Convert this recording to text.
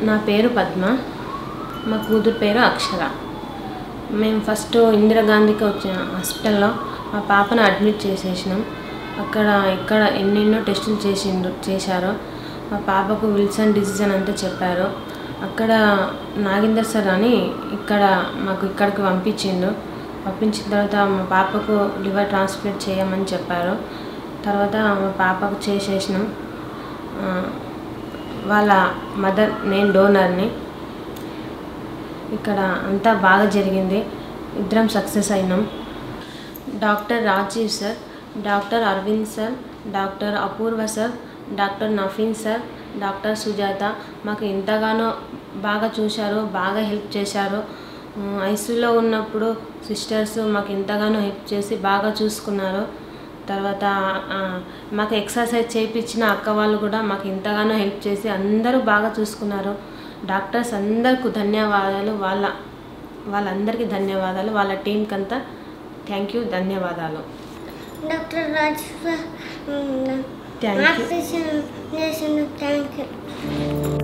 నా పేరు పద్మ మా కూతురు పేరు అక్షర మేము ఫస్ట్ ఇందిరాగాంధీకి వచ్చిన హాస్పిటల్లో మా పాపను అడ్మిట్ చేసేసినాం అక్కడ ఇక్కడ ఎన్నెన్నో టెస్టులు చేసిండు చేశారు మా పాపకు విల్సన్ డిసీజ్ అని అంతా చెప్పారు అక్కడ నాగేందర్ సార్ అని ఇక్కడ మాకు ఇక్కడికి పంపించిండు పంపించిన తర్వాత మా పాపకు లివర్ ట్రాన్స్ప్లాంట్ చేయమని చెప్పారు తర్వాత మా పాపకు చేసేసినాం ఆ, వాళ్ళ మదర్ నేను డోనర్ని ఇక్కడ అంతా బాగా జరిగింది ఇద్దరం సక్సెస్ అయినాం doctor Rajeev sir doctor Aravind sir doctor Apoorva sir doctor నఫీన్ సార్ డాక్టర్ సుజాత మాకు ఎంతగానో బాగా చూశారు బాగా హెల్ప్ చేశారు ఐసీయూలో ఉన్నప్పుడు సిస్టర్స్ మాకు ఎంతగానో హెల్ప్ చేసి బాగా చూసుకున్నారు తర్వాత ఆ, మాకు ఎక్సర్సైజ్ చేయించిన అక్క వాళ్ళు కూడా మాకు ఎంతగానో హెల్ప్ చేసి అందరూ బాగా చూసుకున్నారు డాక్టర్స్ అందరికీ ధన్యవాదాలు వాళ్ళ వాళ్ళందరికీ ధన్యవాదాలు వాళ్ళ టీంకి అంతా థ్యాంక్ యూ ధన్యవాదాలు doctor Raju Thank you. Operation చేసిన థ్యాంక్ యూ